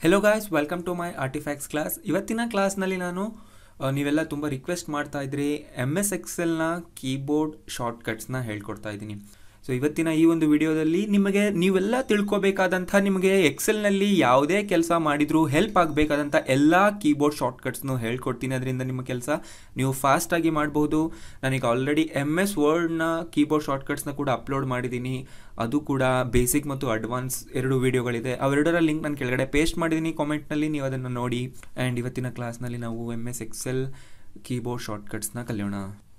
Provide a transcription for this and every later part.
hello guys welcome to my artifacts class ಇವತ್ತಿನ ಕ್ಲಾಸ್ನಲ್ಲಿ ನಾನು ಆ, ನೀವೆಲ್ಲ ತುಂಬ ರಿಕ್ವೆಸ್ಟ್ ಮಾಡ್ತಾ ಇದ್ರಿ ಎಮ್ ಎಸ್ ಎಕ್ಸೆಲ್ನ ಕೀಬೋರ್ಡ್ ಶಾರ್ಟ್ಕಟ್ಸ್ನ ಹೇಳ್ಕೊಡ್ತಾ ಇದ್ದೀನಿ ಸೊ ಇವತ್ತಿನ ಈ ಒಂದು ವಿಡಿಯೋದಲ್ಲಿ ನಿಮಗೆ ನೀವೆಲ್ಲ ತಿಳ್ಕೊಬೇಕಾದಂಥ ನಿಮಗೆ ಎಕ್ಸೆಲ್ನಲ್ಲಿ ಯಾವುದೇ ಕೆಲಸ ಮಾಡಿದರೂ ಹೆಲ್ಪ್ ಆಗಬೇಕಾದಂಥ ಎಲ್ಲ ಕೀಬೋರ್ಡ್ ಶಾರ್ಟ್ಕಟ್ಸ್ನು ಹೇಳ್ಕೊಡ್ತೀನಿ ಅದರಿಂದ ನಿಮ್ಮ ಕೆಲಸ ನೀವು ಫಾಸ್ಟಾಗಿ ಮಾಡ್ಬೋದು ನಾನೀಗ ಆಲ್ರೆಡಿ ಎಮ್ ಎಸ್ ವರ್ಡ್ನ ಕೀಬೋರ್ಡ್ ಶಾರ್ಟ್ಕಟ್ಸ್ನ ಕೂಡ ಅಪ್ಲೋಡ್ ಮಾಡಿದ್ದೀನಿ ಅದು ಕೂಡ ಬೇಸಿಕ್ ಮತ್ತು ಅಡ್ವಾನ್ಸ್ ಎರಡು ವಿಡಿಯೋಗಳಿದೆ ಅವೆರಡರ ಲಿಂಕ್ ನಾನು ಕೆಳಗಡೆ ಪೇಸ್ಟ್ ಮಾಡಿದ್ದೀನಿ ಕಾಮೆಂಟ್ನಲ್ಲಿ ನೀವು ಅದನ್ನು ನೋಡಿ ಆ್ಯಂಡ್ ಇವತ್ತಿನ ಕ್ಲಾಸ್ನಲ್ಲಿ ನಾವು ಎಮ್ ಎಸ್ ಎಕ್ಸೆಲ್ ಕೀಬೋರ್ಡ್ ಶಾರ್ಟ್ಕಟ್ಸ್ನ ಕಲಿಯೋಣ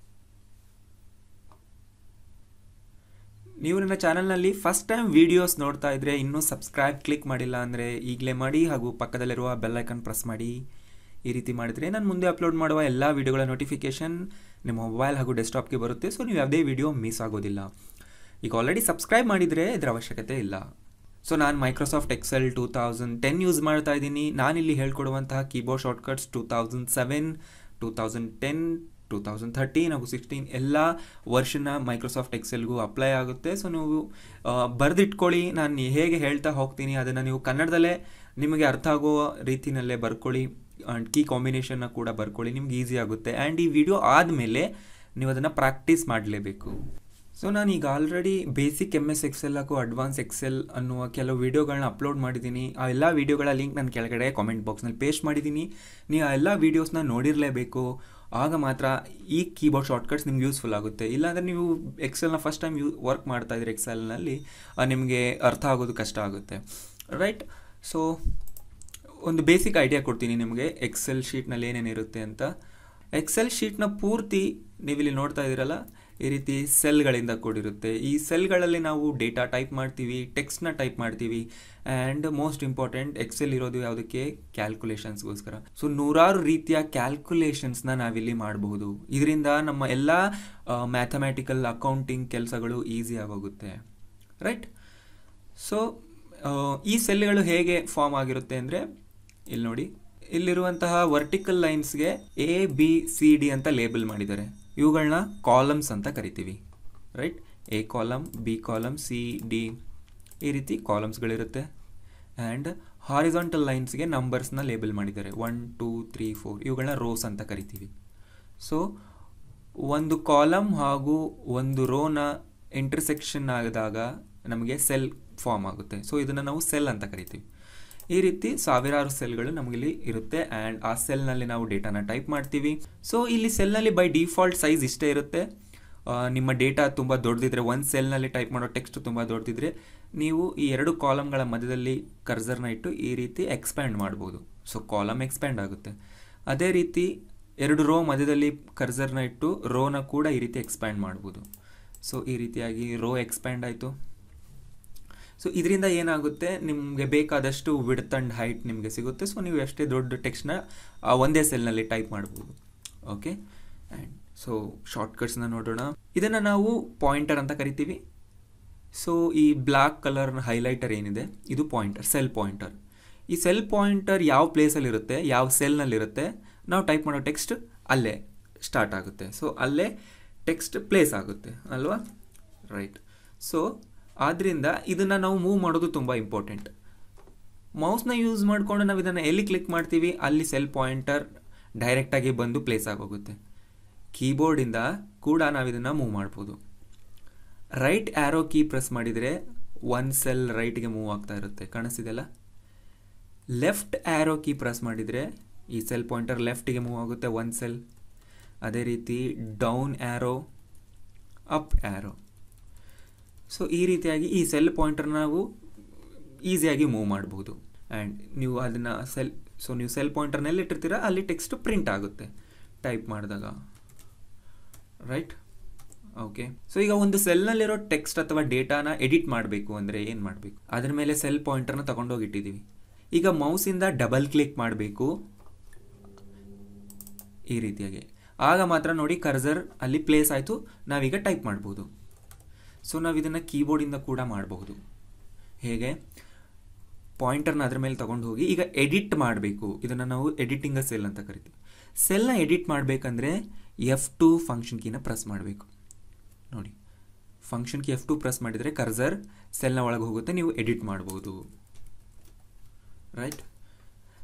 ನೀವು ನನ್ನ ಚಾನಲ್ನಲ್ಲಿ ಫಸ್ಟ್ ಟೈಮ್ ವೀಡಿಯೋಸ್ ನೋಡ್ತಾ ಇದ್ರೆ ಇನ್ನೂ ಸಬ್ಸ್ಕ್ರೈಬ್ ಕ್ಲಿಕ್ ಮಾಡಿಲ್ಲ ಅಂದರೆ ಈಗಲೇ ಮಾಡಿ ಹಾಗೂ ಪಕ್ಕದಲ್ಲಿರುವ ಬೆಲ್ ಐಕನ್ ಪ್ರೆಸ್ ಮಾಡಿ ಈ ರೀತಿ ಮಾಡಿದರೆ ನಾನು ಮುಂದೆ ಅಪ್ಲೋಡ್ ಮಾಡುವ ಎಲ್ಲ ವೀಡಿಯೋಗಳ ನೋಟಿಫಿಕೇಷನ್ ನಿಮ್ಮ ಮೊಬೈಲ್ ಹಾಗೂ ಡೆಸ್ಕ್ಟಾಪ್ಗೆ ಬರುತ್ತೆ ಸೊ ನೀವು ಯಾವುದೇ ವೀಡಿಯೋ ಮಿಸ್ ಆಗೋದಿಲ್ಲ ಈಗ ಆಲ್ರೆಡಿ ಸಬ್ಸ್ಕ್ರೈಬ್ ಮಾಡಿದರೆ ಇದರ ಅವಶ್ಯಕತೆ ಇಲ್ಲ ಸೊ ನಾನು Microsoft Excel two thousand ten use ಮಾಡ್ತಾ ಇದ್ದೀನಿ ನಾನಿಲ್ಲಿ ಹೇಳ್ಕೊಡುವಂತಹ keyboard shortcuts two thousand seven two thousand ten two thousand thirteen ಹಾಗೂ ಸಿಕ್ಸ್ಟೀನ್ ಎಲ್ಲ ವರ್ಷನ ಮೈಕ್ರೋಸಾಫ್ಟ್ ಎಕ್ಸೆಲ್ಗೂ ಅಪ್ಲೈ ಆಗುತ್ತೆ ಸೊ ನೀವು ಬರೆದಿಟ್ಕೊಳ್ಳಿ ನಾನು ಹೇಗೆ ಹೇಳ್ತಾ ಹೋಗ್ತೀನಿ ಅದನ್ನು ನೀವು ಕನ್ನಡದಲ್ಲೇ ನಿಮಗೆ ಅರ್ಥ ಆಗುವ ರೀತಿಯಲ್ಲೇ ಬರ್ಕೊಳ್ಳಿ ಆ್ಯಂಡ್ ಕೀ ಕಾಂಬಿನೇಷನ್ನ ಕೂಡ ಬರ್ಕೊಳ್ಳಿ ನಿಮ್ಗೆ ಈಸಿ ಆಗುತ್ತೆ ಆ್ಯಂಡ್ ಈ ವಿಡಿಯೋ ಆದಮೇಲೆ ನೀವು ಅದನ್ನು ಪ್ರಾಕ್ಟೀಸ್ ಮಾಡಲೇಬೇಕು ಸೊ ನಾನು ಈಗ already basic M S Excel ಹಾಗೂ ಅಡ್ವಾನ್ಸ್ ಎಕ್ಸೆಲ್ ಅನ್ನುವ ಕೆಲವು ವೀಡಿಯೋಗಳನ್ನ ಅಪ್ಲೋಡ್ ಮಾಡಿದ್ದೀನಿ ಆ ಎಲ್ಲ ವೀಡಿಯೋಗಳ ಲಿಂಕ್ ನಾನು ಕೆಳಗಡೆ ಕಾಮೆಂಟ್ ಬಾಕ್ಸ್ನಲ್ಲಿ ಪೇಸ್ಟ್ ಮಾಡಿದ್ದೀನಿ ನೀವು ಆ ಎಲ್ಲ ವೀಡಿಯೋಸ್ನ ನೋಡಿರಲೇಬೇಕು ಆಗ ಮಾತ್ರ ಈ ಕೀಬೋರ್ಡ್ ಶಾರ್ಟ್ಕಟ್ಸ್ ನಿಮ್ಗೆ ಯೂಸ್ಫುಲ್ ಆಗುತ್ತೆ ಇಲ್ಲಾಂದರೆ ನೀವು ಎಕ್ಸೆಲ್ನ ಫಸ್ಟ್ ಟೈಮ್ ಯೂ ವರ್ಕ್ ಮಾಡ್ತಾ ಇದ್ದೀರಿ ಎಕ್ಸೆಲ್ನಲ್ಲಿ ನಿಮಗೆ ಅರ್ಥ ಆಗೋದು ಕಷ್ಟ ಆಗುತ್ತೆ ರೈಟ್ ಸೊ ಒಂದು ಬೇಸಿಕ್ ಐಡಿಯಾ ಕೊಡ್ತೀನಿ ನಿಮಗೆ ಎಕ್ಸೆಲ್ ಶೀಟ್ನಲ್ಲಿ ಏನೇನಿರುತ್ತೆ ಅಂತ ಎಕ್ಸೆಲ್ ಶೀಟ್ನ ಪೂರ್ತಿ ನೀವಿಲ್ಲಿ ನೋಡ್ತಾ ಇದ್ದೀರಲ್ಲ ಈ ರೀತಿ ಸೆಲ್ಗಳಿಂದ ಕೂಡಿರುತ್ತೆ ಈ ಸೆಲ್ಗಳಲ್ಲಿ ನಾವು ಡೇಟಾ ಟೈಪ್ ಮಾಡ್ತೀವಿ ಟೆಕ್ಸ್ಟ್ನ ಟೈಪ್ ಮಾಡ್ತೀವಿ ಆ್ಯಂಡ್ ಮೋಸ್ಟ್ ಇಂಪಾರ್ಟೆಂಟ್ ಎಕ್ಸೆಲ್ ಇರೋದು ಯಾವುದಕ್ಕೆ ಕ್ಯಾಲ್ಕುಲೇಷನ್ಸ್ಗೋಸ್ಕರ ಸೊ ನೂರಾರು ರೀತಿಯ ಕ್ಯಾಲ್ಕುಲೇಷನ್ಸ್ನ ನಾವಿಲ್ಲಿ ಮಾಡಬಹುದು ಇದರಿಂದ ನಮ್ಮ ಎಲ್ಲ ಮ್ಯಾಥಮ್ಯಾಟಿಕಲ್ ಅಕೌಂಟಿಂಗ್ ಕೆಲಸಗಳು ಈಸಿ ಆಗೋಗುತ್ತೆ ರೈಟ್ ಸೊ ಈ ಸೆಲ್ಗಳು ಹೇಗೆ ಫಾರ್ಮ್ ಆಗಿರುತ್ತೆ ಅಂದರೆ ಇಲ್ಲಿ ನೋಡಿ ಇಲ್ಲಿರುವಂತಹ ವರ್ಟಿಕಲ್ ಲೈನ್ಸ್ಗೆ ಎ ಬಿ ಸಿ ಡಿ ಅಂತ ಲೇಬಲ್ ಮಾಡಿದ್ದಾರೆ ಇವುಗಳನ್ನ ಕಾಲಮ್ಸ್ ಅಂತ ಕರಿತೀವಿ right A column B column C D ಈ ರೀತಿ ಕಾಲಮ್ಸ್ಗಳಿರುತ್ತೆ ಆ್ಯಂಡ್ ಹಾರಿಸಾಂಟಲ್ ಲೈನ್ಸ್ಗೆ ನಂಬರ್ಸ್ನ ಲೇಬಲ್ ಮಾಡಿದ್ದಾರೆ ಒನ್ ಟೂ ತ್ರೀ ಫೋರ್ ಇವುಗಳನ್ನ ರೋಸ್ ಅಂತ ಕರಿತೀವಿ ಸೊ ಒಂದು ಕಾಲಮ್ ಹಾಗೂ ಒಂದು ರೋನ ಇಂಟರ್ಸೆಕ್ಷನ್ ಆದಾಗ ನಮಗೆ ಸೆಲ್ ಫಾರ್ಮ್ ಆಗುತ್ತೆ ಸೊ ಇದನ್ನು ನಾವು ಸೆಲ್ ಅಂತ ಕರಿತೀವಿ ಈ ರೀತಿ ಸಾವಿರಾರು ಸೆಲ್ಗಳು ನಮಗಿಲ್ಲಿ ಇರುತ್ತೆ ಆ್ಯಂಡ್ ಆ ಸೆಲ್ನಲ್ಲಿ ನಾವು ಡೇಟಾನ ಟೈಪ್ ಮಾಡ್ತೀವಿ ಸೊ ಇಲ್ಲಿ ಸೆಲ್ನಲ್ಲಿ ಬೈ ಡಿಫಾಲ್ಟ್ ಸೈಜ್ ಇಷ್ಟೇ ಇರುತ್ತೆ ಆ, ನಿಮ್ಮ ಡೇಟಾ ತುಂಬ ದೊಡ್ಡದಿದ್ರೆ ಒಂದು ಸೆಲ್ನಲ್ಲಿ ಟೈಪ್ ಮಾಡೋ ಟೆಕ್ಸ್ಟ್ ತುಂಬ ದೊಡ್ಡದಿದ್ರೆ ನೀವು ಈ ಎರಡು ಕಾಲಮ್ಗಳ ಮಧ್ಯದಲ್ಲಿ ಕರ್ಸರ್ನ ಇಟ್ಟು ಈ ರೀತಿ ಎಕ್ಸ್ಪ್ಯಾಂಡ್ ಮಾಡ್ಬೋದು ಸೊ ಕಾಲಮ್ ಎಕ್ಸ್ಪ್ಯಾಂಡ್ ಆಗುತ್ತೆ ಅದೇ ರೀತಿ ಎರಡು ರೋ ಮಧ್ಯದಲ್ಲಿ ಕರ್ಸರ್ನ ಇಟ್ಟು ರೋನ ಕೂಡ ಈ ರೀತಿ ಎಕ್ಸ್ಪ್ಯಾಂಡ್ ಮಾಡ್ಬೋದು ಸೊ ಈ ರೀತಿಯಾಗಿ ರೋ ಎಕ್ಸ್ಪ್ಯಾಂಡ್ ಆಯಿತು ಸೊ ಇದರಿಂದ ಏನಾಗುತ್ತೆ ನಿಮಗೆ ಬೇಕಾದಷ್ಟು ವಿಡ್ತ್ ಆ್ಯಂಡ್ ಹೈಟ್ ನಿಮಗೆ ಸಿಗುತ್ತೆ ಸೊ ನೀವು ಎಷ್ಟೇ ದೊಡ್ಡ ಟೆಕ್ಸ್ಟ್ನ ಒಂದೇ ಸೆಲ್ನಲ್ಲಿ ಟೈಪ್ ಮಾಡ್ಬೋದು ಓಕೆ ಆ್ಯಂಡ್ ಸೊ ಶಾರ್ಟ್ಕಟ್ಸ್ನ ನೋಡೋಣ ಇದನ್ನು ನಾವು ಪಾಯಿಂಟರ್ ಅಂತ ಕರಿತೀವಿ ಸೊ ಈ ಬ್ಲ್ಯಾಕ್ ಕಲರ್ ಹೈಲೈಟರ್ ಏನಿದೆ ಇದು ಪಾಯಿಂಟರ್ ಸೆಲ್ ಪಾಯಿಂಟರ್ ಈ ಸೆಲ್ ಪಾಯಿಂಟರ್ ಯಾವ ಪ್ಲೇಸಲ್ಲಿರುತ್ತೆ ಯಾವ ಸೆಲ್ನಲ್ಲಿರುತ್ತೆ ನಾವು ಟೈಪ್ ಮಾಡೋ ಟೆಕ್ಸ್ಟ್ ಅಲ್ಲೇ ಸ್ಟಾರ್ಟ್ ಆಗುತ್ತೆ ಸೊ ಅಲ್ಲೇ ಟೆಕ್ಸ್ಟ್ ಪ್ಲೇಸ್ ಆಗುತ್ತೆ ಅಲ್ವಾ ರೈಟ್ ಸೊ ಆದ್ದರಿಂದ ಇದನ್ನು ನಾವು ಮೂವ್ ಮಾಡೋದು ತುಂಬ ಇಂಪಾರ್ಟೆಂಟ್ ಮೌಸ್ನ ಯೂಸ್ ಮಾಡಿಕೊಂಡು ನಾವು ಇದನ್ನು ಎಲ್ಲಿ ಕ್ಲಿಕ್ ಮಾಡ್ತೀವಿ ಅಲ್ಲಿ ಸೆಲ್ ಪಾಯಿಂಟರ್ ಡೈರೆಕ್ಟಾಗಿ ಬಂದು ಪ್ಲೇಸ್ ಆಗೋಗುತ್ತೆ ಕೀಬೋರ್ಡಿಂದ ಕೂಡ ನಾವು ಇದನ್ನು ಮೂವ್ ಮಾಡ್ಬೋದು ರೈಟ್ ಆ್ಯರೋ ಕೀ ಪ್ರೆಸ್ ಮಾಡಿದರೆ ಒನ್ ಸೆಲ್ ರೈಟ್ಗೆ ಮೂವ್ ಆಗ್ತಾ ಇರುತ್ತೆ ಕಾಣಿಸ್ತಿದೆಯಲ್ಲ ಲೆಫ್ಟ್ ಆ್ಯರೋ ಕೀ ಪ್ರೆಸ್ ಮಾಡಿದರೆ ಈ ಸೆಲ್ ಪಾಯಿಂಟರ್ ಲೆಫ್ಟಿಗೆ ಮೂವ್ ಆಗುತ್ತೆ ಒನ್ ಸೆಲ್ ಅದೇ ರೀತಿ down arrow up arrow so ಈ ರೀತಿಯಾಗಿ ಈ ಸೆಲ್ ಪಾಯಿಂಟರ್ ನಾವು ಈಸಿಯಾಗಿ ಮೂವ್ ಮಾಡ್ಬೋದು ಆ್ಯಂಡ್ ನೀವು ಅದನ್ನು ಸೆಲ್ ಸೊ ನೀವು ಸೆಲ್ ಪಾಯಿಂಟರ್ನಲ್ಲಿ ಇಟ್ಟಿರ್ತೀರ ಅಲ್ಲಿ ಟೆಕ್ಸ್ಟ್ ಪ್ರಿಂಟ್ ಆಗುತ್ತೆ ಟೈಪ್ ಮಾಡಿದಾಗ ರೈಟ್ ಓಕೆ ಸೊ ಈಗ ಒಂದು ಸೆಲ್ನಲ್ಲಿರೋ ಟೆಕ್ಸ್ಟ್ ಅಥವಾ ಡೇಟಾನ ಎಡಿಟ್ ಮಾಡಬೇಕು ಅಂದರೆ ಏನು ಮಾಡಬೇಕು ಅದ್ರ ಮೇಲೆ ಸೆಲ್ ಪಾಯಿಂಟರ್ನ ತಗೊಂಡೋಗಿ ಇಟ್ಟಿದ್ದೀವಿ ಈಗ ಮೌಸಿಂದ ಡಬಲ್ ಕ್ಲಿಕ್ ಮಾಡಬೇಕು ಈ ರೀತಿಯಾಗಿ ಆಗ ಮಾತ್ರ ನೋಡಿ ಕರ್ಸರ್ ಅಲ್ಲಿ ಪ್ಲೇಸ್ ಆಯಿತು ನಾವೀಗ ಟೈಪ್ ಮಾಡ್ಬೋದು ಸೊ ನಾವು ಇದನ್ನು ಕೀಬೋರ್ಡಿಂದ ಕೂಡ ಮಾಡಬಹುದು ಹೇಗೆ ಪಾಯಿಂಟರ್ನ ಅದ್ರ ಮೇಲೆ ತಗೊಂಡು ಹೋಗಿ ಈಗ ಎಡಿಟ್ ಮಾಡಬೇಕು ಇದನ್ನು ನಾವು ಎಡಿಟಿಂಗ್ ಸೆಲ್ ಅಂತ ಕರಿತೀವಿ ಸೆಲ್ನ ಎಡಿಟ್ ಮಾಡಬೇಕಂದ್ರೆ ಎಫ್ ಟು ಫಂಕ್ಷನ್ ಕೀನ ಪ್ರೆಸ್ ಮಾಡಬೇಕು ನೋಡಿ function key F two press ಮಾಡಿದರೆ ಕರ್ಸರ್ ಸೆಲ್ನ ಒಳಗೆ ಹೋಗುತ್ತೆ ನೀವು ಎಡಿಟ್ ಮಾಡ್ಬೋದು ರೈಟ್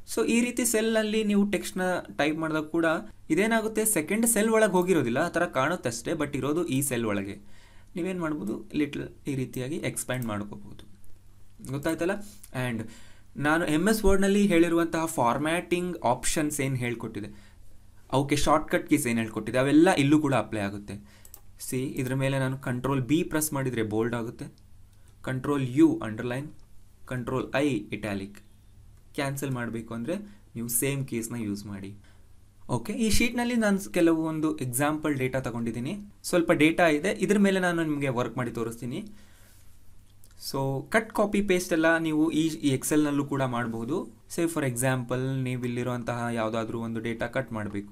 ಸೊ ಈ ರೀತಿ ಸೆಲ್ನಲ್ಲಿ ನೀವು ಟೆಕ್ಸ್ಟ್ನ ಟೈಪ್ ಮಾಡಿದಾಗ ಕೂಡ ಇದೇನಾಗುತ್ತೆ ಸೆಕೆಂಡ್ ಸೆಲ್ ಒಳಗೆ ಹೋಗಿರೋದಿಲ್ಲ ಆ ಥರ ಕಾಣುತ್ತೆ ಅಷ್ಟೇ ಬಟ್ ಇರೋದು ಈ ಸೆಲ್ ಒಳಗೆ ನೀವೇನು ಮಾಡ್ಬೋದು ಲಿಟ್ಲ್ ಈ ರೀತಿಯಾಗಿ ಎಕ್ಸ್ಪ್ಯಾಂಡ್ ಮಾಡ್ಕೋಬೋದು ಗೊತ್ತಾಯ್ತಲ್ಲ ಆ್ಯಂಡ್ ನಾನು ಎಮ್ ಎಸ್ ವರ್ಡ್ನಲ್ಲಿ ಹೇಳಿರುವಂತಹ ಫಾರ್ಮ್ಯಾಟಿಂಗ್ ಆಪ್ಷನ್ಸ್ ಏನು ಹೇಳ್ಕೊಟ್ಟಿದೆ ಅವಕ್ಕೆ ಶಾರ್ಟ್ಕಟ್ ಕೀಸ್ ಏನು ಹೇಳ್ಕೊಟ್ಟಿದೆ ಅವೆಲ್ಲ ಇಲ್ಲೂ ಕೂಡ ಅಪ್ಲೈ ಆಗುತ್ತೆ ಸಿ ಇದ್ರ ಮೇಲೆ ನಾನು ಕಂಟ್ರೋಲ್ ಬಿ ಪ್ರೆಸ್ ಮಾಡಿದರೆ ಬೋಲ್ಡ್ ಆಗುತ್ತೆ control U underline control I italic cancel ಮಾಡಬೇಕು ಅಂದರೆ ನೀವು ಸೇಮ್ ಕೇಸ್ನ ಯೂಸ್ ಮಾಡಿ ಓಕೆ ಈ ಶೀಟ್ನಲ್ಲಿ ನಾನು ಕೆಲವು ಒಂದು ಎಕ್ಸಾಂಪಲ್ ಡೇಟಾ ತಗೊಂಡಿದ್ದೀನಿ ಸ್ವಲ್ಪ ಡೇಟಾ ಇದೆ ಇದ್ರ ಮೇಲೆ ನಾನು ನಿಮಗೆ ವರ್ಕ್ ಮಾಡಿ ತೋರಿಸ್ತೀನಿ ಸೊ ಕಟ್ ಕಾಪಿ ಪೇಸ್ಟ್ ಎಲ್ಲ ನೀವು ಈ ಈ ಎಕ್ಸೆಲ್ನಲ್ಲೂ ಕೂಡ ಮಾಡಬಹುದು ಸೇ ಫಾರ್ ಎಕ್ಸಾಂಪಲ್ ನೀವು ಇಲ್ಲಿರುವಂತಹ ಯಾವುದಾದ್ರೂ ಒಂದು ಡೇಟಾ ಕಟ್ ಮಾಡಬೇಕು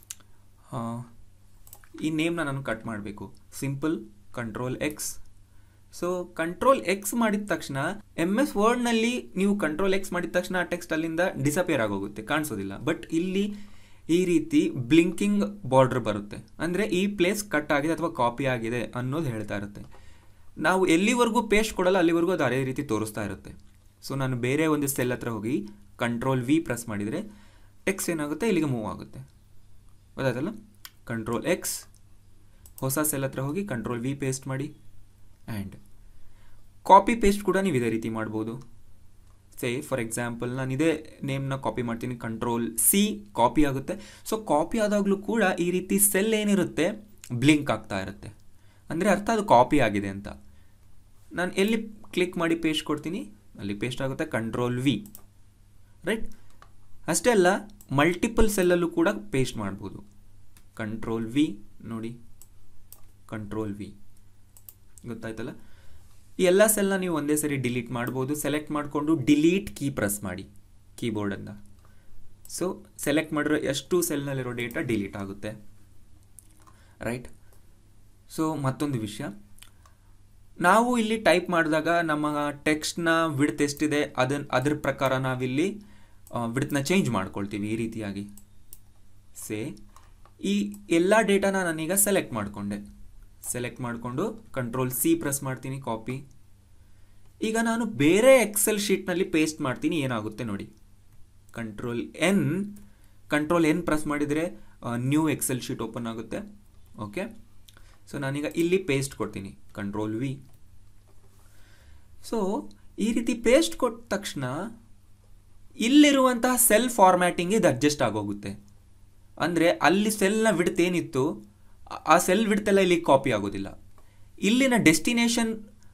ಈ ನೇಮ್ನ ನಾನು ಕಟ್ ಮಾಡಬೇಕು simple control X so control X ಮಾಡಿದ ತಕ್ಷಣ ಎಮ್ ಎಸ್ ವರ್ಡ್ನಲ್ಲಿ ನೀವು ಕಂಟ್ರೋಲ್ ಎಕ್ಸ್ ಮಾಡಿದ ತಕ್ಷಣ ಆ ಟೆಕ್ಸ್ಟ್ ಅಲ್ಲಿಂದ ಡಿಸಪಿಯರ್ ಆಗೋಗುತ್ತೆ ಕಾಣಿಸೋದಿಲ್ಲ ಬಟ್ ಇಲ್ಲಿ ಈ ರೀತಿ ಬ್ಲಿಂಕಿಂಗ್ ಬಾರ್ಡರ್ ಬರುತ್ತೆ ಅಂದರೆ ಈ ಪ್ಲೇಸ್ ಕಟ್ ಆಗಿದೆ ಅಥವಾ ಕಾಪಿ ಆಗಿದೆ ಅನ್ನೋದು ಹೇಳ್ತಾ ಇರುತ್ತೆ ನಾವು ಎಲ್ಲಿವರೆಗೂ ಪೇಸ್ಟ್ ಕೊಡಲ್ಲ ಅಲ್ಲಿವರೆಗೂ ಅದು ಅದೇ ರೀತಿ ತೋರಿಸ್ತಾ ಇರುತ್ತೆ ಸೊ ನಾನು ಬೇರೆ ಒಂದು ಸೆಲ್ ಹತ್ರ ಹೋಗಿ ಕಂಟ್ರೋಲ್ ವಿ ಪ್ರೆಸ್ ಮಾಡಿದರೆ ಟೆಕ್ಸ್ಟ್ ಏನಾಗುತ್ತೆ ಇಲ್ಲಿಗೆ ಮೂವ್ ಆಗುತ್ತೆ ಗೊತ್ತಾಯ್ತಲ್ಲ ಕಂಟ್ರೋಲ್ ಎಕ್ಸ್ ಹೊಸ ಸೆಲ್ ಹತ್ರ ಹೋಗಿ ಕಂಟ್ರೋಲ್ ವಿ ಪೇಸ್ಟ್ ಮಾಡಿ ಆ್ಯಂಡ್ ಕಾಪಿ ಪೇಸ್ಟ್ ಕೂಡ ನೀವು ಇದೇ ರೀತಿ ಮಾಡ್ಬೋದು ಸೇ ಫಾರ್ ಎಕ್ಸಾಂಪಲ್ ನಾನು ಇದೇ ನೇಮ್ನ ಕಾಪಿ ಮಾಡ್ತೀನಿ ಕಂಟ್ರೋಲ್ ಸಿ ಕಾಪಿ ಆಗುತ್ತೆ ಸೊ ಕಾಪಿ ಆದಾಗಲೂ ಕೂಡ ಈ ರೀತಿ ಸೆಲ್ ಏನಿರುತ್ತೆ ಬ್ಲಿಂಕ್ ಆಗ್ತಾ ಇರುತ್ತೆ ಅಂದರೆ ಅರ್ಥ ಅದು ಕಾಪಿ ಆಗಿದೆ ಅಂತ ನಾನು ಎಲ್ಲಿ ಕ್ಲಿಕ್ ಮಾಡಿ ಪೇಸ್ಟ್ ಕೊಡ್ತೀನಿ ಅಲ್ಲಿ ಪೇಸ್ಟ್ ಆಗುತ್ತೆ ಕಂಟ್ರೋಲ್ ವಿ ರೈಟ್ ಅಷ್ಟೇ ಅಲ್ಲ ಮಲ್ಟಿಪಲ್ ಸೆಲ್ಲಲ್ಲೂ ಕೂಡ ಪೇಸ್ಟ್ ಮಾಡ್ಬೋದು ಕಂಟ್ರೋಲ್ ವಿ ನೋಡಿ ಕಂಟ್ರೋಲ್ ವಿ ಗೊತ್ತಾಯ್ತಲ್ಲ ಈ ಎಲ್ಲ ಸೆಲ್ನ ನೀವು ಒಂದೇ ಸರಿ ಡಿಲೀಟ್ ಮಾಡ್ಬೋದು ಸೆಲೆಕ್ಟ್ ಮಾಡಿಕೊಂಡು ಡಿಲೀಟ್ ಕೀ ಪ್ರೆಸ್ ಮಾಡಿ ಕೀಬೋರ್ಡಿಂದ ಸೊ ಸೆಲೆಕ್ಟ್ ಮಾಡಿರೋ ಎಷ್ಟು ಸೆಲ್ನಲ್ಲಿರೋ ಡೇಟಾ ಡಿಲೀಟ್ ಆಗುತ್ತೆ ರೈಟ್ ಸೊ ಮತ್ತೊಂದು ವಿಷಯ ನಾವು ಇಲ್ಲಿ ಟೈಪ್ ಮಾಡಿದಾಗ ನಮ್ಮ ಟೆಕ್ಸ್ಟ್ನ ವಿಡ್ತ್ ಎಷ್ಟಿದೆ ಅದನ್ನ ಅದ್ರ ಪ್ರಕಾರ ನಾವಿಲ್ಲಿ ವಿಡ್ತ್ನ ಚೇಂಜ್ ಮಾಡ್ಕೊಳ್ತೀವಿ ಈ ರೀತಿಯಾಗಿ ಸೇ ಈ ಎಲ್ಲ ಡೇಟಾನ ನಾನೀಗ ಸೆಲೆಕ್ಟ್ ಮಾಡಿಕೊಂಡೆ ಸೆಲೆಕ್ಟ್ ಮಾಡಿಕೊಂಡು ಕಂಟ್ರೋಲ್ ಸಿ ಪ್ರೆಸ್ ಮಾಡ್ತೀನಿ ಕಾಪಿ ಈಗ ನಾನು ಬೇರೆ ಎಕ್ಸೆಲ್ ಶೀಟ್ನಲ್ಲಿ ಪೇಸ್ಟ್ ಮಾಡ್ತೀನಿ ಏನಾಗುತ್ತೆ ನೋಡಿ control N control N press ಮಾಡಿದರೆ ನ್ಯೂ ಎಕ್ಸೆಲ್ ಶೀಟ್ ಓಪನ್ ಆಗುತ್ತೆ ಓಕೆ ಸೊ ನಾನೀಗ ಇಲ್ಲಿ ಪೇಸ್ಟ್ ಕೊಡ್ತೀನಿ ಕಂಟ್ರೋಲ್ ವಿ ಸೊ ಈ ರೀತಿ ಪೇಸ್ಟ್ ಕೊಟ್ಟ ತಕ್ಷಣ ಇಲ್ಲಿರುವಂತಹ ಸೆಲ್ ಫಾರ್ಮ್ಯಾಟಿಂಗ್ ಇದು ಅಡ್ಜಸ್ಟ್ ಆಗೋಗುತ್ತೆ ಅಂದರೆ ಅಲ್ಲಿ ಸೆಲ್ನ ವಿಡ್ತ್ ಏನಿತ್ತು ಆ ಸೆಲ್ ವಿಡ್ತೆಲ್ಲ ಇಲ್ಲಿ ಕಾಪಿ ಆಗೋದಿಲ್ಲ ಇಲ್ಲಿನ ಡೆಸ್ಟಿನೇಷನ್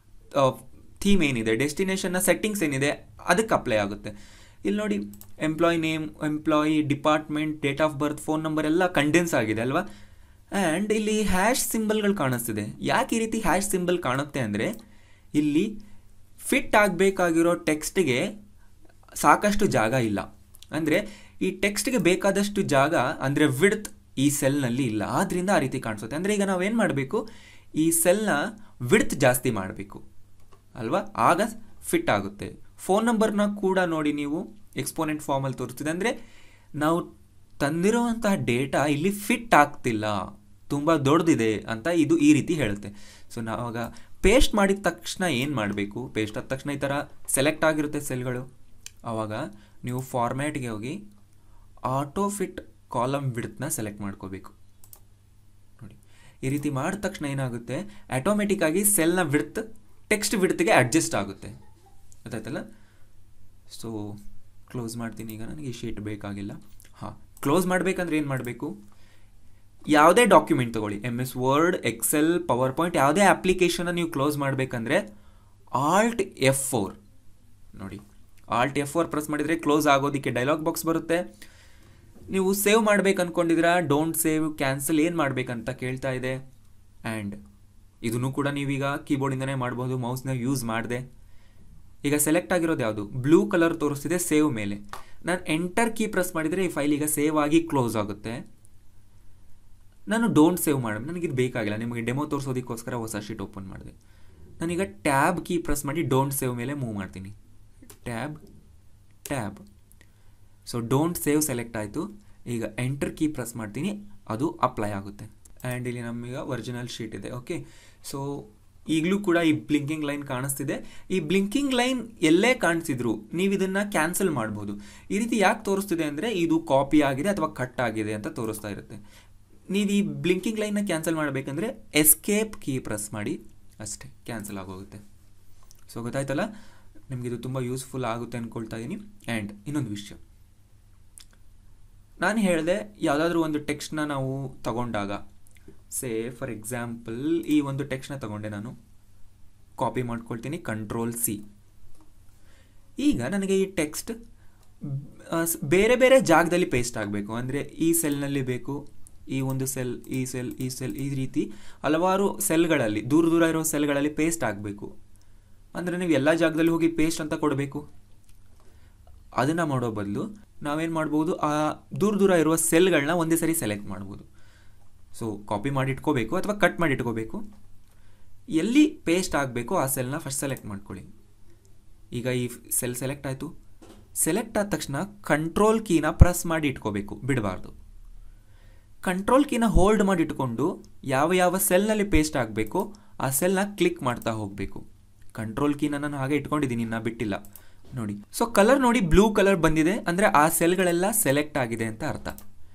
ಥೀಮ್ ಏನಿದೆ ಡೆಸ್ಟಿನೇಷನ್ನ ಸೆಟ್ಟಿಂಗ್ಸ್ ಏನಿದೆ ಅದಕ್ಕೆ ಅಪ್ಲೈ ಆಗುತ್ತೆ ಇಲ್ಲಿ ನೋಡಿ employee name employee department date of birth phone number ಎಲ್ಲ ಕಂಡೆನ್ಸ್ ಆಗಿದೆ ಅಲ್ವಾ ಆ್ಯಂಡ್ ಇಲ್ಲಿ ಹ್ಯಾಶ್ ಸಿಂಬಲ್ಗಳು ಕಾಣಿಸ್ತಿದೆ ಯಾಕೆ ಈ ರೀತಿ ಹ್ಯಾಶ್ ಸಿಂಬಲ್ ಕಾಣುತ್ತೆ ಅಂದರೆ ಇಲ್ಲಿ ಫಿಟ್ ಆಗಬೇಕಾಗಿರೋ ಟೆಕ್ಸ್ಟ್ಗೆ ಸಾಕಷ್ಟು ಜಾಗ ಇಲ್ಲ ಅಂದರೆ ಈ ಟೆಕ್ಸ್ಟ್ಗೆ ಬೇಕಾದಷ್ಟು ಜಾಗ ಅಂದರೆ ವಿಡ್ತ್ ಈ ಸೆಲ್ನಲ್ಲಿ ಇಲ್ಲ ಆದ್ದರಿಂದ ಆ ರೀತಿ ಕಾಣಿಸುತ್ತೆ ಅಂದರೆ ಈಗ ನಾವೇನು ಮಾಡಬೇಕು ಈ ಸೆಲ್ನ ವಿಡ್ತ್ ಜಾಸ್ತಿ ಮಾಡಬೇಕು ಅಲ್ವಾ ಆಗ ಫಿಟ್ ಆಗುತ್ತೆ ಫೋನ್ ನಂಬರ್ನ ಕೂಡ ನೋಡಿ ನೀವು ಎಕ್ಸ್ಪೋನೆಂಟ್ ಫಾರ್ಮಲ್ಲಿ ತೋರಿಸ್ತಿದೆ ಅಂದರೆ ನಾವು ತಂದಿರುವಂತಹ ಡೇಟಾ ಇಲ್ಲಿ ಫಿಟ್ ಆಗ್ತಿಲ್ಲ ತುಂಬ ದೊಡ್ಡದಿದೆ ಅಂತ ಇದು ಈ ರೀತಿ ಹೇಳುತ್ತೆ ಸೊ ನಾವಾಗ ಪೇಸ್ಟ್ ಮಾಡಿದ ತಕ್ಷಣ ಏನು ಮಾಡಬೇಕು ಪೇಸ್ಟ್ ಆದ ತಕ್ಷಣ ಈ ಥರ ಸೆಲೆಕ್ಟ್ ಆಗಿರುತ್ತೆ ಸೆಲ್ಗಳು ಆವಾಗ ನೀವು ಫಾರ್ಮ್ಯಾಟ್ಗೆ ಹೋಗಿ ಆಟೋ ಫಿಟ್ ಕಾಲಮ್ ವಿಡ್ತ್ನ ಸೆಲೆಕ್ಟ್ ಮಾಡ್ಕೋಬೇಕು ನೋಡಿ ಈ ರೀತಿ ಮಾಡಿದ ತಕ್ಷಣ ಏನಾಗುತ್ತೆ ಆಟೋಮೆಟಿಕ್ ಆಗಿ ಸೆಲ್ನ ವಿಡ್ತ್ ಟೆಕ್ಸ್ಟ್ ವಿಡ್ತ್ಗೆ ಅಡ್ಜಸ್ಟ್ ಆಗುತ್ತೆ ಗೊತ್ತಾಯ್ತಲ್ಲ ಸೊ ಕ್ಲೋಸ್ ಮಾಡ್ತೀನಿ ಈಗ ನನಗೆ ಈ ಶೀಟ್ ಬೇಕಾಗಿಲ್ಲ ಹಾಂ ಕ್ಲೋಸ್ ಮಾಡಬೇಕಂದ್ರೆ ಏನು ಮಾಡಬೇಕು ಯಾವುದೇ ಡಾಕ್ಯುಮೆಂಟ್ ತೊಗೊಳ್ಳಿ M S Word Excel PowerPoint ಯಾವುದೇ ಅಪ್ಲಿಕೇಶನ್ನ ನೀವು ಕ್ಲೋಸ್ ಮಾಡಬೇಕಂದ್ರೆ ಆಲ್ಟ್ ಎಫ್ ಫೋರ್ ನೋಡಿ ಆಲ್ಟ್ ಎಫ್ ಫೋರ್ ಪ್ರೆಸ್ ಮಾಡಿದರೆ ಕ್ಲೋಸ್ ಆಗೋದಕ್ಕೆ ಡೈಲಾಗ್ ಬಾಕ್ಸ್ ಬರುತ್ತೆ ನೀವು ಸೇವ್ ಮಾಡ್ಬೇಕು ಅನ್ಕೊಂಡಿದ್ದೀರಾ ಡೋಂಟ್ ಸೇವ್ ಕ್ಯಾನ್ಸಲ್ ಏನು ಮಾಡ್ಬೇಕಂತ ಕೇಳ್ತಾ ಇದೆ ಆ್ಯಂಡ್ ಇದನ್ನು ಕೂಡ ನೀವೀಗ ಕೀಬೋರ್ಡಿಂದನೇ ಮಾಡ್ಬೋದು ಮೌಸ್ನ ಯೂಸ್ ಮಾಡಿದೆ ಈಗ ಸೆಲೆಕ್ಟ್ ಆಗಿರೋದು ಯಾವುದು ಬ್ಲೂ ಕಲರ್ ತೋರಿಸ್ತಿದೆ ಸೇವ್ ಮೇಲೆ ನಾನು ಎಂಟರ್ ಕೀ ಪ್ರೆಸ್ ಮಾಡಿದರೆ ಈ ಫೈಲ್ ಈಗ ಸೇವ್ ಆಗಿ ಕ್ಲೋಸ್ ಆಗುತ್ತೆ ನಾನು ಡೋಂಟ್ ಸೇವ್ ಮಾಡಿ ನನಗಿದು ಬೇಕಾಗಿಲ್ಲ ನಿಮಗೆ ಡೆಮೋ ತೋರಿಸೋದಕ್ಕೋಸ್ಕರ ಹೊಸ ಶೀಟ್ ಓಪನ್ ಮಾಡಿದೆ ನಾನೀಗ ಟ್ಯಾಬ್ ಕೀ ಪ್ರೆಸ್ ಮಾಡಿ ಡೋಂಟ್ ಸೇವ್ ಮೇಲೆ ಮೂವ್ ಮಾಡ್ತೀನಿ tab tab so don't save select ಆಯಿತು ಈಗ ಎಂಟರ್ ಕೀ ಪ್ರೆಸ್ ಮಾಡ್ತೀನಿ ಅದು ಅಪ್ಲೈ ಆಗುತ್ತೆ ಆ್ಯಂಡ್ ಇಲ್ಲಿ ನಮೀಗ ಒರಿಜಿನಲ್ ಶೀಟ್ ಇದೆ ಓಕೆ ಸೊ ಈಗಲೂ ಕೂಡ ಈ ಬ್ಲಿಂಕಿಂಗ್ ಲೈನ್ ಕಾಣಿಸ್ತಿದೆ ಈ ಬ್ಲಿಂಕಿಂಗ್ ಲೈನ್ ಎಲ್ಲೇ ಕಾಣಿಸಿದ್ರು ನೀವು ಇದನ್ನ ಕ್ಯಾನ್ಸಲ್ ಮಾಡ್ಬೋದು ಈ ರೀತಿ ಯಾಕೆ ತೋರಿಸ್ತಿದೆ ಅಂದರೆ ಇದು ಕಾಪಿ ಆಗಿದೆ ಅಥವಾ ಕಟ್ ಆಗಿದೆ ಅಂತ ತೋರಿಸ್ತಾ ಇರುತ್ತೆ ನೀವು ಈ ಬ್ಲಿಂಕಿಂಗ್ ಲೈನ್ನ ಕ್ಯಾನ್ಸಲ್ ಮಾಡಬೇಕಂದ್ರೆ ಎಸ್ಕೇಪ್ ಕೀ ಪ್ರೆಸ್ ಮಾಡಿ ಅಷ್ಟೇ ಕ್ಯಾನ್ಸಲ್ ಆಗೋಗುತ್ತೆ ಸೊ ಗೊತ್ತಾಯ್ತಲ್ಲ ನಿಮಗೆ ಇದು ತುಂಬ ಯೂಸ್ಫುಲ್ ಆಗುತ್ತೆ ಅಂದ್ಕೊಳ್ತಾ ಇದ್ದೀನಿ ಆ್ಯಂಡ್ ಇನ್ನೊಂದು ವಿಷಯ ನಾನು ಹೇಳಿದೆ ಯಾವುದಾದ್ರೂ ಒಂದು ಟೆಕ್ಸ್ಟ್ನ ನಾವು ತಗೊಂಡಾಗ ಸೇ ಫಾರ್ ಎಕ್ಸಾಂಪಲ್ ಈ ಒಂದು ಟೆಕ್ಸ್ಟ್ನ ತಗೊಂಡೆ ನಾನು ಕಾಪಿ ಮಾಡ್ಕೊಳ್ತೀನಿ ಕಂಟ್ರೋಲ್ ಸಿ ಈಗ ನನಗೆ ಈ ಟೆಕ್ಸ್ಟ್ ಬೇರೆ ಬೇರೆ ಜಾಗದಲ್ಲಿ ಪೇಸ್ಟ್ ಆಗಬೇಕು ಅಂದರೆ ಈ ಸೆಲ್ನಲ್ಲಿ ಬೇಕು ಈ ಒಂದು ಸೆಲ್ ಈ ಸೆಲ್ ಈ ಸೆಲ್ ಈ ರೀತಿ ಹಲವಾರು ಸೆಲ್ಗಳಲ್ಲಿ ದೂರ ದೂರ ಇರೋ ಸೆಲ್ಗಳಲ್ಲಿ ಪೇಸ್ಟ್ ಆಗಬೇಕು ಅಂದರೆ ನೀವು ಎಲ್ಲ ಜಾಗದಲ್ಲಿ ಹೋಗಿ ಪೇಸ್ಟ್ ಅಂತ ಕೊಡಬೇಕು ಅದನ್ನು ಮಾಡೋ ಬದಲು ನಾವೇನು ಮಾಡ್ಬೋದು ಆ ದೂರ ದೂರ ಇರುವ ಸೆಲ್ಗಳನ್ನ ಒಂದೇ ಸರಿ ಸೆಲೆಕ್ಟ್ ಮಾಡ್ಬೋದು ಸೊ ಕಾಪಿ ಮಾಡಿ ಇಟ್ಕೋಬೇಕು ಅಥವಾ ಕಟ್ ಮಾಡಿ ಇಟ್ಕೋಬೇಕು ಎಲ್ಲಿ ಪೇಸ್ಟ್ ಆಗಬೇಕು ಆ ಸೆಲ್ನ ಫಸ್ಟ್ ಸೆಲೆಕ್ಟ್ ಮಾಡ್ಕೊಳ್ಳಿ ಈಗ ಈ ಸೆಲ್ ಸೆಲೆಕ್ಟ್ ಆಯಿತು ಸೆಲೆಕ್ಟ್ ಆದ ತಕ್ಷಣ ಕಂಟ್ರೋಲ್ ಕೀನ ಪ್ರೆಸ್ ಮಾಡಿ ಇಟ್ಕೋಬೇಕು ಬಿಡಬಾರ್ದು ಕಂಟ್ರೋಲ್ ಕೀನ ಹೋಲ್ಡ್ ಮಾಡಿ ಇಟ್ಕೊಂಡು ಯಾವ ಯಾವ ಸೆಲ್ನಲ್ಲಿ ಪೇಸ್ಟ್ ಆಗಬೇಕು ಆ ಸೆಲ್ನ ಕ್ಲಿಕ್ ಮಾಡ್ತಾ ಹೋಗಬೇಕು ಕಂಟ್ರೋಲ್ ಕೀನ ನಾನು ಹಾಗೆ ಇಟ್ಕೊಂಡಿದ್ದೀನಿ ನಾ ಬಿಟ್ಟಿಲ್ಲ ನೋಡಿ ಸೊ ಕಲರ್ ನೋಡಿ ಬ್ಲೂ ಕಲರ್ ಬಂದಿದೆ ಅಂದರೆ ಆ ಸೆಲ್ಗಳೆಲ್ಲ ಸೆಲೆಕ್ಟ್ ಆಗಿದೆ ಅಂತ ಅರ್ಥ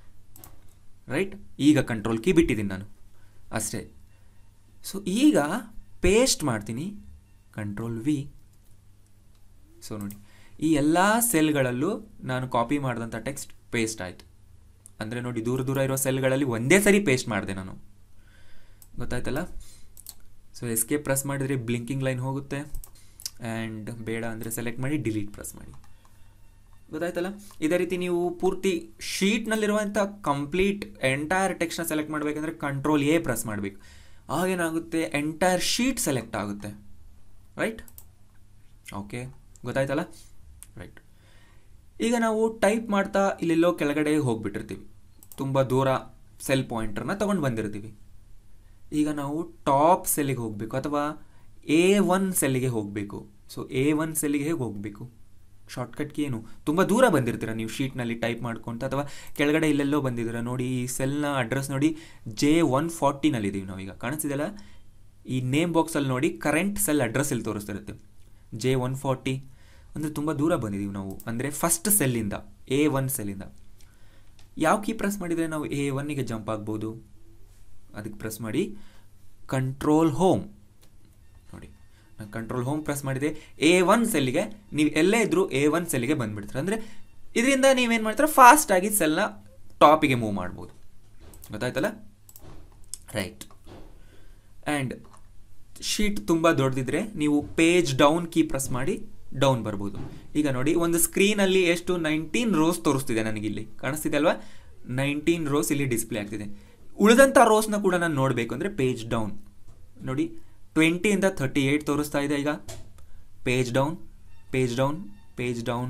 ರೈಟ್ ಈಗ ಕಂಟ್ರೋಲ್ ಕೀ ಬಿಟ್ಟಿದ್ದೀನಿ ನಾನು ಅಷ್ಟೇ ಸೊ ಈಗ ಪೇಸ್ಟ್ ಮಾಡ್ತೀನಿ ಕಂಟ್ರೋಲ್ ವಿ ಸೊ ನೋಡಿ ಈ ಎಲ್ಲ ಸೆಲ್ಗಳಲ್ಲೂ ನಾನು ಕಾಪಿ ಮಾಡಿದಂಥ ಟೆಕ್ಸ್ಟ್ ಪೇಸ್ಟ್ ಆಯಿತು ಅಂದರೆ ನೋಡಿ ದೂರ ದೂರ ಇರೋ ಸೆಲ್ಗಳಲ್ಲಿ ಒಂದೇ ಸರಿ ಪೇಸ್ಟ್ ಮಾಡಿದೆ ನಾನು ಗೊತ್ತಾಯ್ತಲ್ಲ ಸೊ ಎಸ್ಕೇಪ್ ಪ್ರೆಸ್ ಮಾಡಿದರೆ ಬ್ಲಿಂಕಿಂಗ್ ಲೈನ್ ಹೋಗುತ್ತೆ ಆ್ಯಂಡ್ ಬೇಡ ಅಂದರೆ ಸೆಲೆಕ್ಟ್ ಮಾಡಿ ಡಿಲೀಟ್ ಪ್ರೆಸ್ ಮಾಡಿ ಗೊತ್ತಾಯ್ತಲ್ಲ ಇದೇ ರೀತಿ ನೀವು ಪೂರ್ತಿ ಶೀಟ್ನಲ್ಲಿರುವಂಥ ಕಂಪ್ಲೀಟ್ ಎಂಟೈರ್ ಟೆಕ್ಸ್ಟ್ನ ಸೆಲೆಕ್ಟ್ ಮಾಡಬೇಕಂದ್ರೆ ಕಂಟ್ರೋಲ್ ಎ ಪ್ರೆಸ್ ಮಾಡಬೇಕು ಆಗೇನಾಗುತ್ತೆ ಎಂಟೈರ್ ಶೀಟ್ ಸೆಲೆಕ್ಟ್ ಆಗುತ್ತೆ ರೈಟ್ ಓಕೆ ಗೊತ್ತಾಯ್ತಲ್ಲ ರೈಟ್ ಈಗ ನಾವು ಟೈಪ್ ಮಾಡ್ತಾ ಇಲ್ಲೆಲ್ಲೋ ಕೆಳಗಡೆ ಹೋಗ್ಬಿಟ್ಟಿರ್ತೀವಿ ತುಂಬ ದೂರ ಸೆಲ್ ಪಾಯಿಂಟರ್ನ ತೊಗೊಂಡು ಬಂದಿರ್ತೀವಿ ಈಗ ನಾವು ಟಾಪ್ ಸೆಲ್ಲಿಗೆ ಹೋಗಬೇಕು ಅಥವಾ ಎ ಒನ್ ಸೆಲ್ಲಿಗೆ ಹೋಗಬೇಕು ಸೊ ಎ ಒನ್ ಸೆಲ್ಲಿಗೆ ಹೇಗೆ ಹೋಗಬೇಕು ಶಾರ್ಟ್ಕಟ್ಗೆ ಏನು ತುಂಬ ದೂರ ಬಂದಿರ್ತೀರ ನೀವು ಶೀಟ್ನಲ್ಲಿ ಟೈಪ್ ಮಾಡ್ಕೊಂತ ಅಥವಾ ಕೆಳಗಡೆ ಇಲ್ಲೆಲ್ಲೋ ಬಂದಿದ್ದೀರ ನೋಡಿ ಈ ಸೆಲ್ನ ಅಡ್ರೆಸ್ ನೋಡಿ ಜೆ ಒನ್ ಫಾರ್ಟಿನಲ್ಲಿದ್ದೀವಿ ನಾವೀಗ ಕಾಣಿಸ್ತಿದೆಯಲ್ಲ ಈ ನೇಮ್ ಬಾಕ್ಸಲ್ಲಿ ನೋಡಿ ಕರೆಂಟ್ ಸೆಲ್ ಅಡ್ರೆಸ್ ಇಲ್ಲಿ ತೋರಿಸ್ತಿರುತ್ತೆ ಜೆ ಒನ್ ಫಾರ್ಟಿ ಅಂದರೆ ತುಂಬ ದೂರ ಬಂದಿದ್ದೀವಿ ನಾವು ಅಂದರೆ ಫಸ್ಟ್ ಸೆಲ್ಲಿಂದ ಎ ಒನ್ ಸೆಲ್ಲಿಂದ ಯಾವ ಕೀ ಪ್ರೆಸ್ ಮಾಡಿದರೆ ನಾವು ಎ ಒನ್ನಿಗೆ ಜಂಪ್ ಆಗ್ಬೋದು ಅದಕ್ಕೆ ಪ್ರೆಸ್ ಮಾಡಿ ಕಂಟ್ರೋಲ್ ಹೋಮ್ ನೋಡಿ ನಾನು ಕಂಟ್ರೋಲ್ ಹೋಮ್ ಪ್ರೆಸ್ ಮಾಡಿದೆ ಎ ಒನ್ ಸೆಲ್ಲಿಗೆ ನೀವು ಎಲ್ಲೇ ಇದ್ದರೂ ಎ ಒನ್ ಸೆಲ್ಲಿಗೆ ಬಂದುಬಿಡ್ತಾರೆ ಅಂದರೆ ಇದರಿಂದ ನೀವೇನು ಮಾಡ್ತೀರಾ ಫಾಸ್ಟಾಗಿ ಸೆಲ್ನ ಟಾಪಿಗೆ ಮೂವ್ ಮಾಡ್ಬೋದು ಗೊತ್ತಾಯ್ತಲ್ಲ ರೈಟ್ ಆ್ಯಂಡ್ ಶೀಟ್ ತುಂಬ ದೊಡ್ಡದಿದ್ರೆ ನೀವು ಪೇಜ್ ಡೌನ್ ಕೀ ಪ್ರೆಸ್ ಮಾಡಿ ಡೌನ್ ಬರ್ಬೋದು ಈಗ ನೋಡಿ ಒಂದು ಸ್ಕ್ರೀನಲ್ಲಿ ಎಷ್ಟು ನೈನ್ಟೀನ್ ರೋಸ್ ತೋರಿಸ್ತಿದೆ ನನಗಿಲ್ಲಿ ಕಾಣಿಸ್ತಿದೆ ಅಲ್ವಾ ನೈನ್ಟೀನ್ ರೋಸ್ ಇಲ್ಲಿ ಡಿಸ್ಪ್ಲೇ ಆಗ್ತಿದೆ ಉಳಿದಂಥ ರೋಸ್ನ ಕೂಡ ನಾನು ನೋಡಬೇಕು ಅಂದರೆ ಪೇಜ್ ಡೌನ್ ನೋಡಿ ಟ್ವೆಂಟಿಯಿಂದ ಥರ್ಟಿ ಏಯ್ಟ್ ತೋರಿಸ್ತಾ ಇದೆ ಈಗ page down page down page down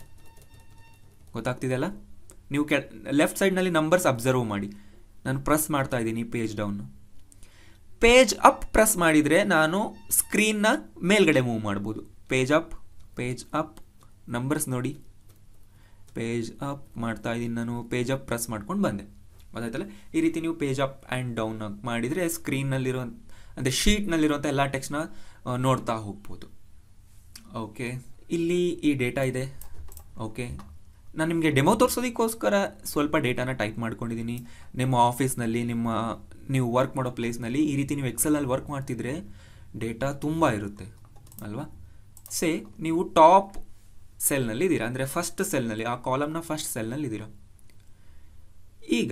ಗೊತ್ತಾಗ್ತಿದೆಯಲ್ಲ ನೀವು ಕೆ ಲೆಫ್ಟ್ ಸೈಡ್ನಲ್ಲಿ ನಂಬರ್ಸ್ ಅಬ್ಸರ್ವ್ ಮಾಡಿ ನಾನು ಪ್ರೆಸ್ ಮಾಡ್ತಾ ಇದ್ದೀನಿ page down page up press ಮಾಡಿದರೆ ನಾನು ಸ್ಕ್ರೀನ್ನ ಮೇಲ್ಗಡೆ ಮೂವ್ ಮಾಡ್ಬೋದು page up page up numbers ನೋಡಿ ಪೇಜ್ ಅಪ್ ಮಾಡ್ತಾ ಇದ್ದೀನಿ ನಾನು ಪೇಜ್ ಅಪ್ ಪ್ರೆಸ್ ಮಾಡ್ಕೊಂಡು ಬಂದೆ ಗೊತ್ತಾಯ್ತಲ್ಲ ಈ ರೀತಿ ನೀವು ಪೇಜ್ ಅಪ್ ಆ್ಯಂಡ್ ಡೌನ್ ಮಾಡಿದರೆ ಸ್ಕ್ರೀನ್ನಲ್ಲಿರೋ ಅಂದರೆ ಶೀಟ್ನಲ್ಲಿರುವಂಥ ಎಲ್ಲ ಟೆಕ್ಸ್ಟ್ನ ನೋಡ್ತಾ ಹೋಗ್ಬೋದು ಓಕೆ ಇಲ್ಲಿ ಈ ಡೇಟಾ ಇದೆ ಓಕೆ ನಾನು ನಿಮಗೆ ಡೆಮೋ ತೋರಿಸೋದಕ್ಕೋಸ್ಕರ ಸ್ವಲ್ಪ ಡೇಟಾನ ಟೈಪ್ ಮಾಡ್ಕೊಂಡಿದ್ದೀನಿ ನಿಮ್ಮ ಆಫೀಸ್ನಲ್ಲಿ ನಿಮ್ಮ ನೀವು ವರ್ಕ್ ಮಾಡೋ ಪ್ಲೇಸ್ನಲ್ಲಿ ಈ ರೀತಿ ನೀವು ಎಕ್ಸೆಲಲ್ಲಿ ವರ್ಕ್ ಮಾಡ್ತಿದ್ರೆ ಡೇಟಾ ತುಂಬ ಇರುತ್ತೆ ಅಲ್ವಾ ಸೇ ನೀವು ಟಾಪ್ ಸೆಲ್ನಲ್ಲಿ ಇದ್ದೀರಾ ಅಂದರೆ ಫಸ್ಟ್ ಸೆಲ್ನಲ್ಲಿ ಆ ಕಾಲಮ್ನ ಫಸ್ಟ್ ಸೆಲ್ನಲ್ಲಿ ಇದ್ದೀರಾ ಈಗ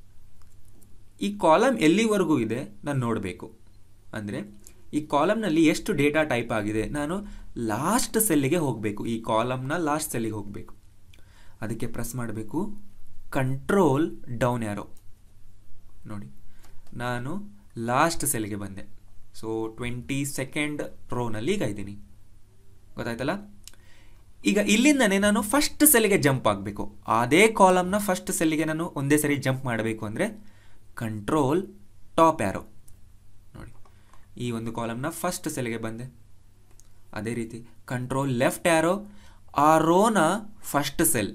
ಈ ಕಾಲಮ್ ಎಲ್ಲಿವರೆಗೂ ಇದೆ ನಾನು ನೋಡಬೇಕು ಅಂದರೆ ಈ ಕಾಲಮ್ನಲ್ಲಿ ಎಷ್ಟು ಡೇಟಾ ಟೈಪ್ ಆಗಿದೆ ನಾನು ಲಾಸ್ಟ್ ಸೆಲ್ಲಿಗೆ ಹೋಗಬೇಕು ಈ ಕಾಲಮ್ನ ಲಾಸ್ಟ್ ಸೆಲ್ಲಿಗೆ ಹೋಗಬೇಕು ಅದಕ್ಕೆ ಪ್ರೆಸ್ ಮಾಡಬೇಕು ಕಂಟ್ರೋಲ್ ಡೌನ್ ಯಾರೋ ನೋಡಿ ನಾನು ಲಾಸ್ಟ್ ಸೆಲ್ಗೆ ಬಂದೆ ಸೊ ಟ್ವೆಂಟಿ ಸೆಕೆಂಡ್ ರೋನಲ್ಲಿ ಈಗ ಇದ್ದೀನಿ ಗೊತ್ತಾಯ್ತಲ್ಲ ಈಗ ಇಲ್ಲಿಂದನೇ ನಾನು ಫಸ್ಟ್ ಸೆಲ್ಗೆ ಜಂಪ್ ಆಗಬೇಕು ಅದೇ ಕಾಲಮ್ನ ಫಸ್ಟ್ ಸೆಲ್ಗೆ ನಾನು ಒಂದೇ ಸರಿ ಜಂಪ್ ಮಾಡಬೇಕು ಅಂದರೆ ಕಂಟ್ರೋಲ್ ಟಾಪ್ ಆ್ಯರೋ ನೋಡಿ ಈ ಒಂದು ಕಾಲಮ್ನ ಫಸ್ಟ್ ಸೆಲ್ಗೆ ಬಂದೆ ಅದೇ ರೀತಿ ಕಂಟ್ರೋಲ್ ಲೆಫ್ಟ್ ಆ್ಯರೋ ಆ ರೋನ first cell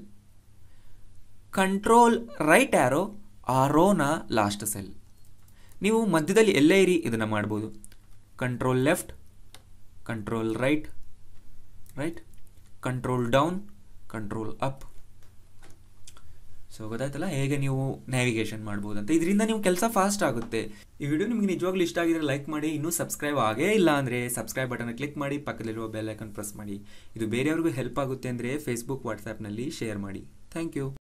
control right arrow ಆ ರೋನ ಲಾಸ್ಟ್ ಸೆಲ್ ನೀವು ಮಧ್ಯದಲ್ಲಿ ಎಲ್ಲೇ ಇರಿ ಇದನ್ನು ಮಾಡ್ಬೋದು control left control right right control down control up so ಗೊತ್ತಾಯ್ತಲ್ಲ ಹೇಗೆ ನೀವು ನ್ಯಾವಿಗೇಷನ್ ಮಾಡ್ಬೋದು ಅಂತ ಇದರಿಂದ ನೀವು ಕೆಲಸ ಫಾಸ್ಟ್ ಆಗುತ್ತೆ ಈ ವಿಡಿಯೋ ನಿಮಗೆ ನಿಜವಾಗ್ಲೂ ಇಷ್ಟ ಆಗಿದ್ರೆ ಲೈಕ್ ಮಾಡಿ ಇನ್ನೂ ಸಬ್ಸ್ಕ್ರೈಬ್ ಆಗೇ ಇಲ್ಲ ಅಂದರೆ ಸಬ್ಸ್ಕ್ರೈಬ್ ಬಟನ್ ಕ್ಲಿಕ್ ಮಾಡಿ ಪಕ್ಕದಲ್ಲಿರುವ ಬೆಲ್ ಐಕನ್ ಪ್ರೆಸ್ ಮಾಡಿ ಇದು ಬೇರೆಯವ್ರಿಗೂ ಹೆಲ್ಪ್ ಆಗುತ್ತೆ ಅಂದರೆ ಫೇಸ್ಬುಕ್ ವಾಟ್ಸಾಪ್ನಲ್ಲಿ ಶೇರ್ ಮಾಡಿ ಥ್ಯಾಂಕ್ ಯು